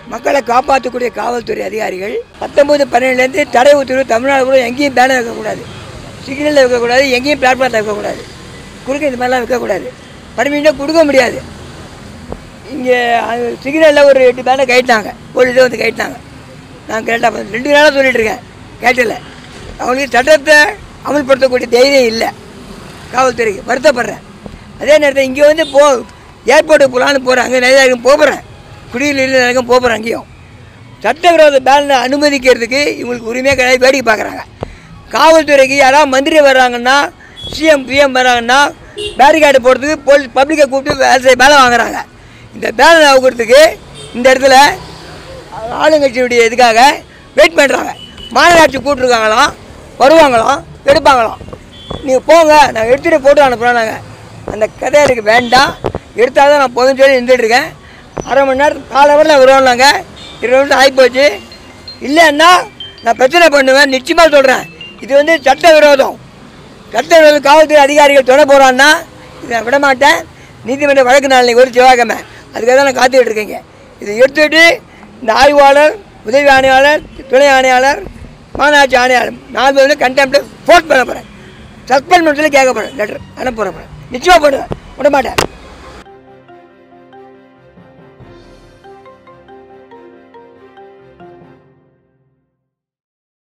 மக்களை காப்பாற்றக்கூடிய காவல்துறை அதிகாரிகள் பத்தொம்பது பன்னெண்டுலேருந்து தடை உத்தரவு தமிழ்நாடு கூட எங்கேயும் பேனர் வைக்கக்கூடாது சிக்னலில் வைக்கக்கூடாது எங்கேயும் பிளாட்ஃபார்மில் வைக்கக்கூடாது குறுக்க இந்த மாதிரிலாம் வைக்கக்கூடாது பர்மிஷனே கொடுக்க முடியாது இங்கே சிக்னலில் ஒரு எட்டு பேனை கைட்டாங்க போலீஸே வந்து கைட்டாங்க நான் கரெக்டாக ரெண்டு நாளாக சொல்லிட்டு இருக்கேன் கேட்டல அவங்களுக்கு சட்டத்தை அமல்படுத்தக்கூடிய தைரியம் இல்லை காவல்துறைக்கு வருத்தப்படுறேன் அதே நேரத்தில் இங்கே வந்து போ ஏர்போர்ட்டுக்கு போகலான்னு போகிறேன் அங்கே நிறைய இருக்கும் போகிறேன் குடியில் நிறைய போகிறேன் அங்கேயும் சட்டவிரோத பேனை அனுமதிக்கிறதுக்கு இவங்களுக்கு உரிமையாக கிடையாது வேடிக்கை பார்க்குறாங்க காவல்துறைக்கு யாராவது மந்திரி வர்றாங்கன்னா சிஎம் பிஎம் வர்றாங்கன்னா பேரிகார்டு போடுறதுக்கு போலீஸ் பப்ளிக்கை கூப்பிட்டு வேலை செய்ய வேலை வாங்குறாங்க இந்த பேனர் அவுக்கிறதுக்கு இந்த இடத்துல ஆளுங்கட்சியுடைய இதுக்காக வெயிட் பண்ணுறாங்க மாநகராட்சி கூப்பிட்ருக்காங்களாம் வருவாங்களாம் எடுப்பாங்களாம் நீங்கள் போங்க நான் எடுத்துகிட்டு போட்டு அனுப்புகிறோம் நாங்கள் அந்த கதை எனக்கு வேண்டாம் எடுத்தால் தான் நான் போதும்னு சொல்லி இருந்துட்டு இருக்கேன் அரை மணி நேரத்துக்கு காலை வரல வருவோம் நாங்கள் இருபது நிமிஷம் ஆகிப்போச்சு இல்லைன்னா நான் பிரச்சனை பண்ணுவேன் நிச்சயமாக சொல்கிறேன் இது வந்து சட்ட விரோதம் சட்ட விரோதம் காவல்துறை அதிகாரிகள் தொட போகிறான்னா இதை நான் விட மாட்டேன் நீதிமன்ற வழக்கு நாளைக்கு ஒரு செவ்வாய்க்கிழமை அதுக்காக தான் நான் காத்துக்கிட்டு இருக்கேங்க இதை எடுத்துக்கிட்டு இந்த ஆய்வாளர் உதவி ஆணையாளர் துணை ஆணையாளர் மாநகராட்சி ஆணையாளர் நாலு பேர் கண்டெம்ட் ஃபோர்ட் பண்ண போகிறேன் சஸ்பெண்ட் பண்ண சொல்லி கேட்க போகிறேன் லெட்டர் அனுப்ப போகிறேன் நிச்சயமாக பண்ணுவேன் விட மாட்டேன்